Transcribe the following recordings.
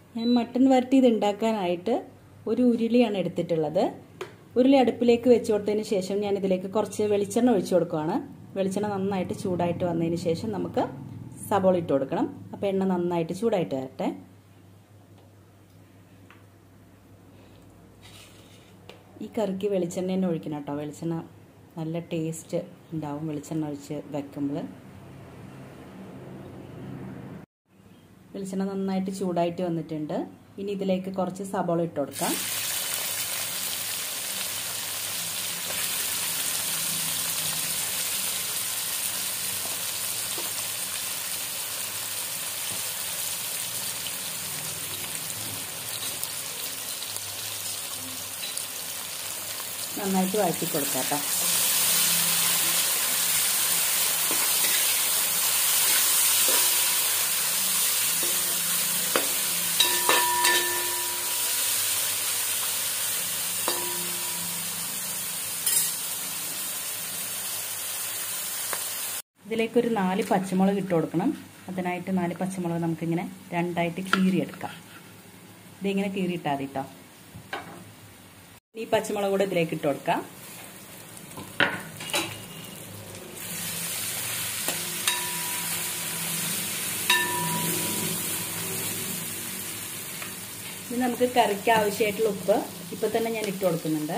ഞാൻ മട്ടൻ വരട്ടിയത് ഉണ്ടാക്കാനായിട്ട് ഒരു ഉരുളിയാണ് എടുത്തിട്ടുള്ളത് ഉരുളി അടുപ്പിലേക്ക് വെച്ച് കൊടുത്തതിന് ശേഷം ഞാൻ ഇതിലേക്ക് കുറച്ച് വെളിച്ചെണ്ണ ഒഴിച്ചു കൊടുക്കുകയാണ് വെളിച്ചെണ്ണ നന്നായിട്ട് ചൂടായിട്ട് വന്നതിന് ശേഷം നമുക്ക് സബോള ഇട്ട് കൊടുക്കണം അപ്പോൾ എണ്ണ നന്നായിട്ട് ചൂടായിട്ട് വരട്ടെ ഈ കറിക്ക് വെളിച്ചെണ്ണ തന്നെ ഒഴിക്കണം കേട്ടോ വെളിച്ചെണ്ണ നല്ല ടേസ്റ്റ് ഉണ്ടാവും വെളിച്ചെണ്ണ ഒഴിച്ച് വെക്കുമ്പോൾ വെളിച്ചെണ്ണ നന്നായിട്ട് ചൂടായിട്ട് വന്നിട്ടുണ്ട് ഇനി ഇതിലേക്ക് കുറച്ച് സബോള ഇട്ട് കൊടുക്കാം നന്നായിട്ട് വഴറ്റി കൊടുക്കാം കേട്ടോ ഇതിലേക്കൊരു നാല് പച്ചമുളക് ഇട്ട് കൊടുക്കണം അതിനായിട്ട് നാല് പച്ചമുളക് നമുക്കിങ്ങനെ രണ്ടായിട്ട് കീറിയെടുക്കാം ഇതിങ്ങനെ കീറിയിട്ടാൽ മതി കേട്ടോ ഈ പച്ചമുളക് കൂടെ ഇതിലേക്ക് ഇട്ട് കൊടുക്കാം ഇനി നമുക്ക് കറിക്ക് ആവശ്യമായിട്ടുള്ള ഉപ്പ് ഇപ്പൊ തന്നെ ഞാൻ ഇട്ട് കൊടുക്കുന്നുണ്ട്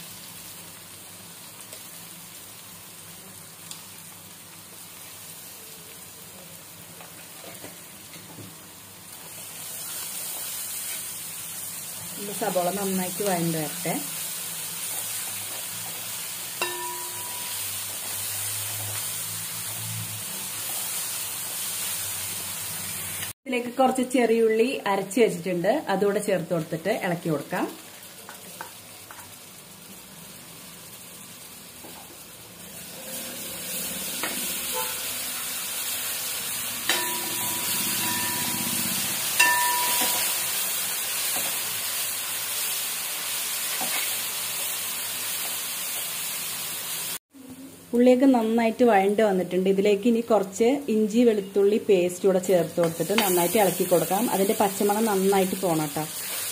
സബോള നന്നായിട്ട് വഴണ്ട് വരട്ടെ ഇതിലേക്ക് കുറച്ച് ചെറിയുള്ളി അരച്ച് വെച്ചിട്ടുണ്ട് അതുകൂടെ ചേർത്ത് കൊടുത്തിട്ട് ഇളക്കി കൊടുക്കാം ഉള്ളിയൊക്കെ നന്നായിട്ട് വഴണ്ട് വന്നിട്ടുണ്ട് ഇതിലേക്ക് ഇനി കുറച്ച് ഇഞ്ചി വെളുത്തുള്ളി പേസ്റ്റ് കൂടെ ചേർത്ത് കൊടുത്തിട്ട് നന്നായിട്ട് ഇളക്കി കൊടുക്കാം അതിന്റെ പച്ചമണം നന്നായിട്ട് പോണം കേട്ടോ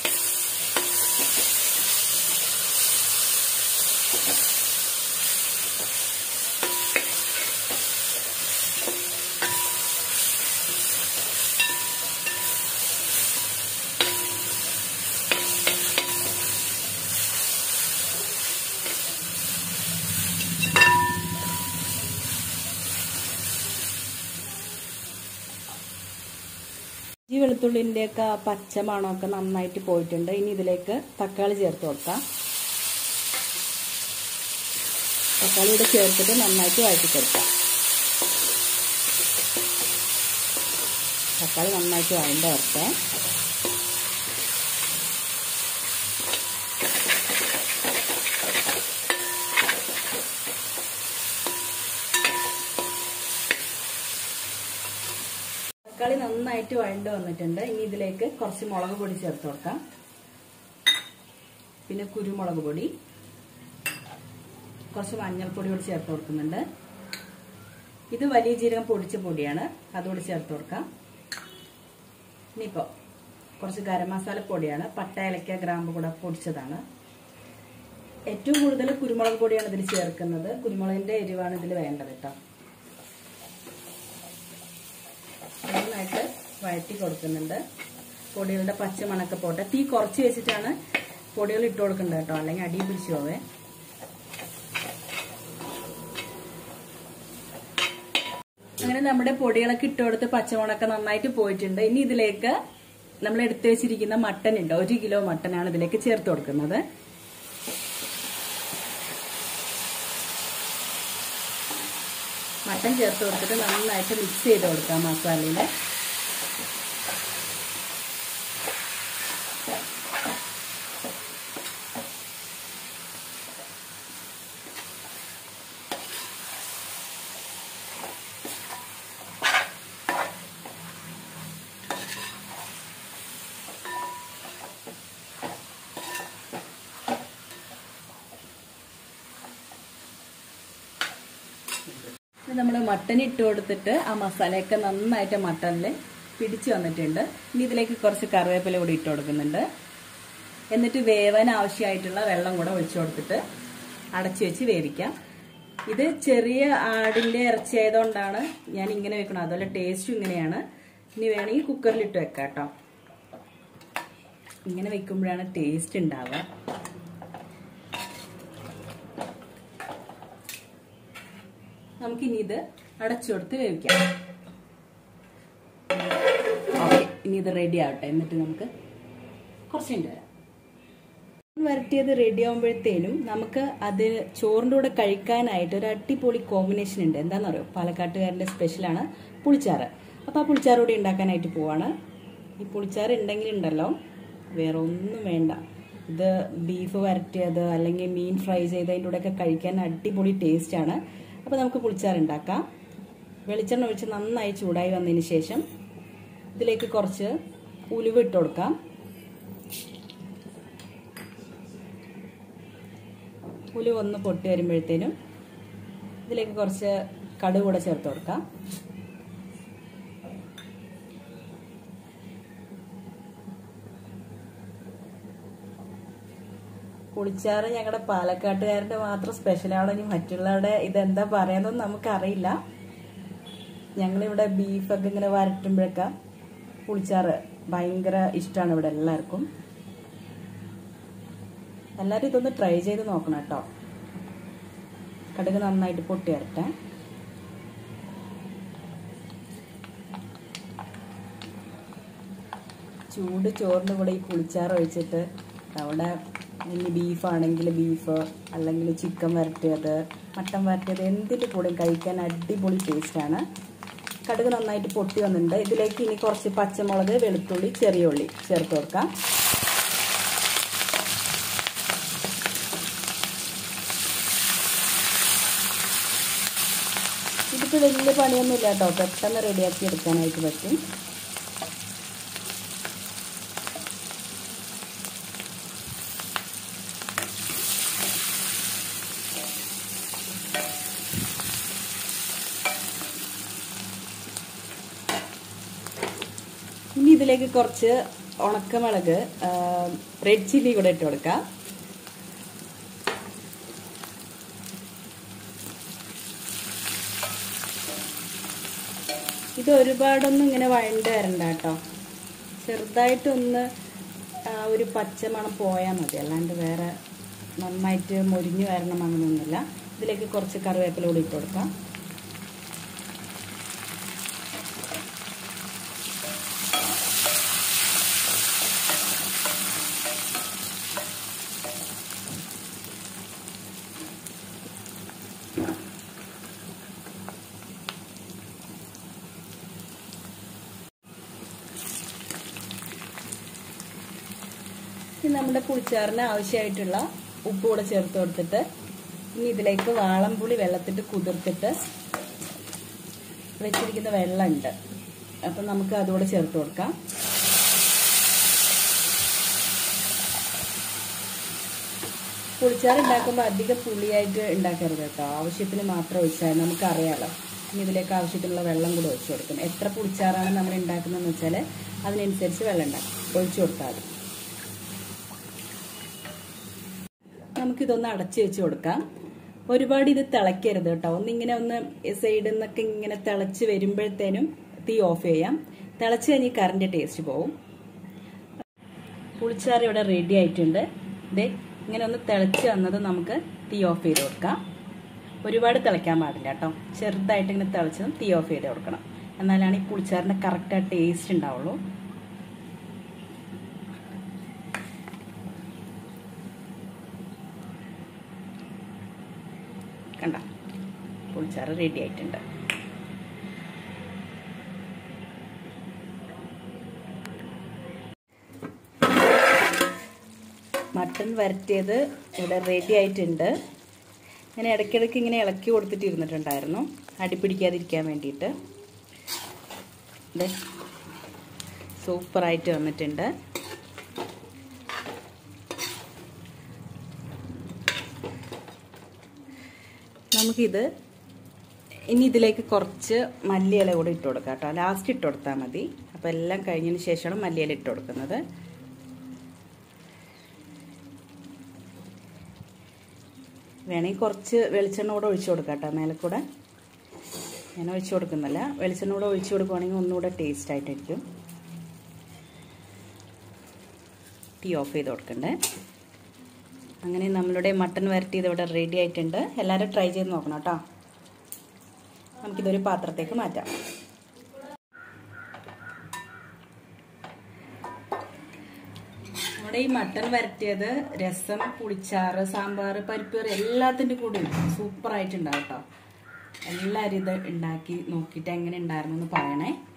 ഇഞ്ചി വെളുത്തുള്ളിൻ്റെ ഒക്കെ പച്ച മണമൊക്കെ നന്നായിട്ട് പോയിട്ടുണ്ട് ഇനി ഇതിലേക്ക് തക്കാളി ചേർത്ത് കൊടുക്കാം തക്കാളി ഇവിടെ ചേർത്തിട്ട് നന്നായിട്ട് വഴറ്റി കൊടുക്കാം തക്കാളി നന്നായിട്ട് വഴണ്ട വരട്ടെ തക്കാളി നന്നായിട്ട് വഴണ്ട് വന്നിട്ടുണ്ട് ഇനി ഇതിലേക്ക് കുറച്ച് മുളക് പൊടി ചേർത്ത് കൊടുക്കാം പിന്നെ കുരുമുളക് പൊടി കുറച്ച് മഞ്ഞൾപ്പൊടി കൂടി ചേർത്ത് കൊടുക്കുന്നുണ്ട് ഇത് വലിയ ജീരകം പൊടിച്ച പൊടിയാണ് അതുകൂടി ചേർത്ത് കൊടുക്കാം ഇനിയിപ്പോൾ കുറച്ച് ഗരം മസാല പൊടിയാണ് പട്ട ഇലക്ക ഗ്രാമ്പ് കൂടെ പൊടിച്ചതാണ് ഏറ്റവും കൂടുതൽ കുരുമുളക് പൊടിയാണ് ഇതിൽ ചേർക്കുന്നത് കുരുമുളകിന്റെ എരിവാണ് ഇതിൽ വേണ്ടത് കേട്ടോ നന്നായിട്ട് വഴറ്റി കൊടുക്കുന്നുണ്ട് പൊടികളുടെ പച്ച മണക്ക പോട്ടെ തീ കുറച്ച് വെച്ചിട്ടാണ് പൊടികൾ ഇട്ട് കൊടുക്കേണ്ടത് കേട്ടോ അല്ലെങ്കിൽ അടി പിടിച്ചു പോവേ അങ്ങനെ നമ്മുടെ പൊടികളൊക്കെ ഇട്ട് കൊടുത്ത് പച്ചമുളകൊക്കെ നന്നായിട്ട് പോയിട്ടുണ്ട് ഇനി ഇതിലേക്ക് നമ്മൾ എടുത്തു വെച്ചിരിക്കുന്ന മട്ടൻ ഉണ്ട് ഒരു കിലോ മട്ടനാണ് ഇതിലേക്ക് ചേർത്ത് കൊടുക്കുന്നത് മട്ടൻ ചേർത്ത് കൊടുത്തിട്ട് നന്നായിട്ട് മിക്സ് ചെയ്ത് കൊടുക്കാം മസാലയിൽ നമ്മൾ മട്ടൻ ഇട്ട് കൊടുത്തിട്ട് ആ മസാലയൊക്കെ നന്നായിട്ട് മട്ടനിൽ പിടിച്ചു വന്നിട്ടുണ്ട് ഇനി ഇതിലേക്ക് കുറച്ച് കറിവേപ്പില കൂടി ഇട്ട് കൊടുക്കുന്നുണ്ട് എന്നിട്ട് വേവാൻ ആവശ്യമായിട്ടുള്ള വെള്ളം കൂടെ ഒഴിച്ചു കൊടുത്തിട്ട് അടച്ചു വെച്ച് വേവിക്കാം ഇത് ചെറിയ ആടിന്റെ ഇറച്ചി ആയതുകൊണ്ടാണ് ഞാൻ ഇങ്ങനെ വെക്കണം അതുപോലെ ടേസ്റ്റും ഇങ്ങനെയാണ് ഇനി വേണമെങ്കിൽ കുക്കറിലിട്ട് വെക്കാം കേട്ടോ ഇങ്ങനെ വെക്കുമ്പോഴാണ് ടേസ്റ്റ് ഉണ്ടാവുക നമുക്കിനി ഇത് അടച്ചു കൊടുത്ത് വേവിക്കാം ഓക്കെ ഇനി ഇത് റെഡി ആവട്ടെ എന്നിട്ട് നമുക്ക് കുറച്ച് കഴിഞ്ഞ് വരാം വരട്ടിയത് റെഡി ആകുമ്പോഴത്തേനും നമുക്ക് അത് ചോറിൻ്റെ കൂടെ കഴിക്കാനായിട്ട് ഒരു അടിപൊളി കോമ്പിനേഷൻ ഉണ്ട് എന്താണെന്നറിയോ പാലക്കാട്ടുകാരൻ്റെ സ്പെഷ്യലാണ് പുളിച്ചാറ് അപ്പോൾ ആ പുളിച്ചാറ് കൂടി ഉണ്ടാക്കാനായിട്ട് പോവാണ് ഈ പുളിച്ചാറ് ഉണ്ടെങ്കിൽ ഉണ്ടല്ലോ വേറെ ഒന്നും വേണ്ട ഇത് ബീഫ് വരട്ടിയത് അല്ലെങ്കിൽ മീൻ ഫ്രൈ ചെയ്തതിൻ്റെ കൂടെയൊക്കെ കഴിക്കാൻ അടിപൊളി ടേസ്റ്റാണ് അപ്പോൾ നമുക്ക് പുളിച്ചാറ് ഉണ്ടാക്കാം വെളിച്ചെണ്ണ ഒഴിച്ച് നന്നായി ചൂടായി വന്നതിന് ശേഷം ഇതിലേക്ക് കുറച്ച് ഉലുവ ഇട്ട് കൊടുക്കാം ഉലുവ ഒന്ന് പൊട്ടി വരുമ്പോഴത്തേനും ഇതിലേക്ക് കുറച്ച് കടുക് കൂടെ ചേർത്ത് കൊടുക്കാം പുളിച്ചാറ് ഞങ്ങളുടെ പാലക്കാട്ടുകാരുടെ മാത്രം സ്പെഷ്യലാണ് ഇനി മറ്റുള്ളവരുടെ ഇതെന്താ പറയാന്നൊന്നും നമുക്കറിയില്ല ഞങ്ങളിവിടെ ബീഫൊക്കെ ഇങ്ങനെ വരട്ടുമ്പോഴൊക്കെ പുളിച്ചാറ് ഭയങ്കര ഇഷ്ടമാണ് ഇവിടെ എല്ലാവർക്കും എല്ലാവരും ഇതൊന്ന് ട്രൈ ചെയ്ത് നോക്കണം കേട്ടോ കടുക് നന്നായിട്ട് പൊട്ടി വരട്ടെ ചൂട് ചോറിൻ്റെ കൂടെ ഈ പുളിച്ചാറ് ഒഴിച്ചിട്ട് അവിടെ ഇനി ബീഫാണെങ്കിൽ ബീഫ് അല്ലെങ്കിൽ ചിക്കൻ വരട്ടിയത് മട്ടൻ വരട്ടിയത് എന്തിൻ്റെ കൂടെയും കഴിക്കാൻ അടിപൊളി ടേസ്റ്റാണ് കടുക് നന്നായിട്ട് പൊട്ടി വന്നിട്ടുണ്ട് ഇതിലേക്ക് ഇനി കുറച്ച് പച്ചമുളക് വെളുത്തുള്ളി ചെറിയ ഉള്ളി ചേർത്ത് കൊടുക്കാം ഇതിപ്പോൾ വലിയ പണിയൊന്നുമില്ല കേട്ടോ പെട്ടെന്ന് റെഡിയാക്കി എടുക്കാനായിട്ട് പറ്റും ഇനി ഇതിലേക്ക് കുറച്ച് ഉണക്കമുളക് റെഡ് ചില്ലി കൂടെ ഇട്ട് കൊടുക്കാം ഇത് ഒരുപാടൊന്നും ഇങ്ങനെ വഴണ്ട് വരണ്ട കേട്ടോ ചെറുതായിട്ടൊന്ന് ആ, ഒരു പച്ചമണം പോയാൽ മതി അല്ലാണ്ട് വേറെ നന്നായിട്ട് മൊരിഞ്ഞു വരണം അങ്ങനെയൊന്നുമില്ല ഇതിലേക്ക് കുറച്ച് കറിവേപ്പില കൂടി ഇട്ട് കൊടുക്കാം ഇനി നമ്മുടെ പുളിച്ചാറിന് ആവശ്യമായിട്ടുള്ള ഉപ്പ് കൂടെ ചേർത്ത് കൊടുത്തിട്ട് ഇനി ഇതിലേക്ക് വാളംപുളി വെള്ളത്തിട്ട് കുതിർത്തിട്ട് വെച്ചിരിക്കുന്ന വെള്ളമുണ്ട് അപ്പം നമുക്ക് അതുകൂടെ ചേർത്ത് കൊടുക്കാം പുളിച്ചാറ് ഉണ്ടാക്കുമ്പോൾ അധികം പുളിയായിട്ട് ഉണ്ടാക്കരുത് കേട്ടോ ആവശ്യത്തിന് മാത്രം ഒഴിച്ചാൽ നമുക്കറിയാലോ ഇനി ഇതിലേക്ക് ആവശ്യത്തിനുള്ള വെള്ളം കൂടെ ഒഴിച്ചു കൊടുക്കും എത്ര പുളിച്ചാറാണ് നമ്മൾ ഉണ്ടാക്കുന്നതെന്ന് വെച്ചാൽ അതിനനുസരിച്ച് വെള്ളം ഉണ്ടാക്കും ഒഴിച്ചു കൊടുത്താൽ മതി നമുക്കിതൊന്ന് അടച്ചു വെച്ച് കൊടുക്കാം ഒരുപാട് ഇത് തിളയ്ക്കരുത് കേട്ടോ ഒന്നിങ്ങനെ ഒന്ന് സൈഡിൽ നിന്നൊക്കെ ഇങ്ങനെ തിളച്ച് വരുമ്പോഴത്തേനും തീ ഓഫ് ചെയ്യാം തിളച്ച് കഴിഞ്ഞ് കറണ്ട് ടേസ്റ്റ് പോവും പുളിച്ചാറ് ഇവിടെ റെഡി ആയിട്ടുണ്ട് ദേ ഇങ്ങനെ ഒന്ന് തിളച്ച് വന്നത് നമുക്ക് തീ ഓഫ് ചെയ്ത് കൊടുക്കാം ഒരുപാട് തിളയ്ക്കാൻ പാടില്ല കേട്ടോ ചെറുതായിട്ട് ഇങ്ങനെ തിളച്ചതും തീ ഓഫ് ചെയ്ത് കൊടുക്കണം എന്നാലാണ് ഈ പുളിച്ചാറിൻ്റെ കറക്റ്റ് ടേസ്റ്റ് ഉണ്ടാവുള്ളൂ കണ്ട പുളിച്ചാറ് റെഡി ആയിട്ടുണ്ട് മട്ടൺ വരട്ടിയത് ഇവിടെ റെഡി ആയിട്ടുണ്ട് ഞാൻ ഇടയ്ക്കിടയ്ക്ക് ഇങ്ങനെ ഇളക്കി കൊടുത്തിട്ട് ഇരുന്നിട്ടുണ്ടായിരുന്നു അടിപ്പിടിക്കാതിരിക്കാൻ വേണ്ടിയിട്ട് സൂപ്പറായിട്ട് വന്നിട്ടുണ്ട് നമുക്കിത് ഇനി ഇതിലേക്ക് കുറച്ച് മല്ലിയില കൂടി ഇട്ട് കൊടുക്കാം കേട്ടോ ലാസ്റ്റ് ഇട്ട് കൊടുത്താൽ മതി അപ്പോൾ എല്ലാം കഴിഞ്ഞതിന് ശേഷമാണ് മല്ലിയില ഇട്ട് കൊടുക്കുന്നത് വേണമെങ്കിൽ കുറച്ച് വെളിച്ചെണ്ണ കൂടെ ഒഴിച്ചു കൊടുക്കാം കേട്ടോ മേലെ കൂടെ ഞാൻ ഒഴിച്ചു കൊടുക്കുന്നില്ല വെളിച്ചെണ്ണ കൂടെ ഒഴിച്ചു കൊടുക്കുവാണെങ്കിൽ ഒന്നുകൂടെ ടേസ്റ്റ് ആയിട്ടിരിക്കും ടീ ഓഫ് ചെയ്ത് കൊടുക്കണ്ടേ അങ്ങനെ നമ്മളുടെ മട്ടൺ വരട്ടി ഇതിവിടെ റെഡി ആയിട്ടുണ്ട് എല്ലാവരും ട്രൈ ചെയ്ത് നോക്കണം കേട്ടോ നമുക്കിതൊരു പാത്രത്തേക്ക് മാറ്റാം നമ്മുടെ ഈ മട്ടൺ വരട്ടിയത് രസം പുളിച്ചാറ് സാമ്പാർ പരിപ്പ് കറി എല്ലാത്തിൻ്റെ കൂടെ സൂപ്പർ ആയിട്ടുണ്ടാവും കേട്ടോ എല്ലാവരും ഇത് ഉണ്ടാക്കി നോക്കിയിട്ട് എങ്ങനെ ഉണ്ടായിരുന്നു എന്ന് പറയണേ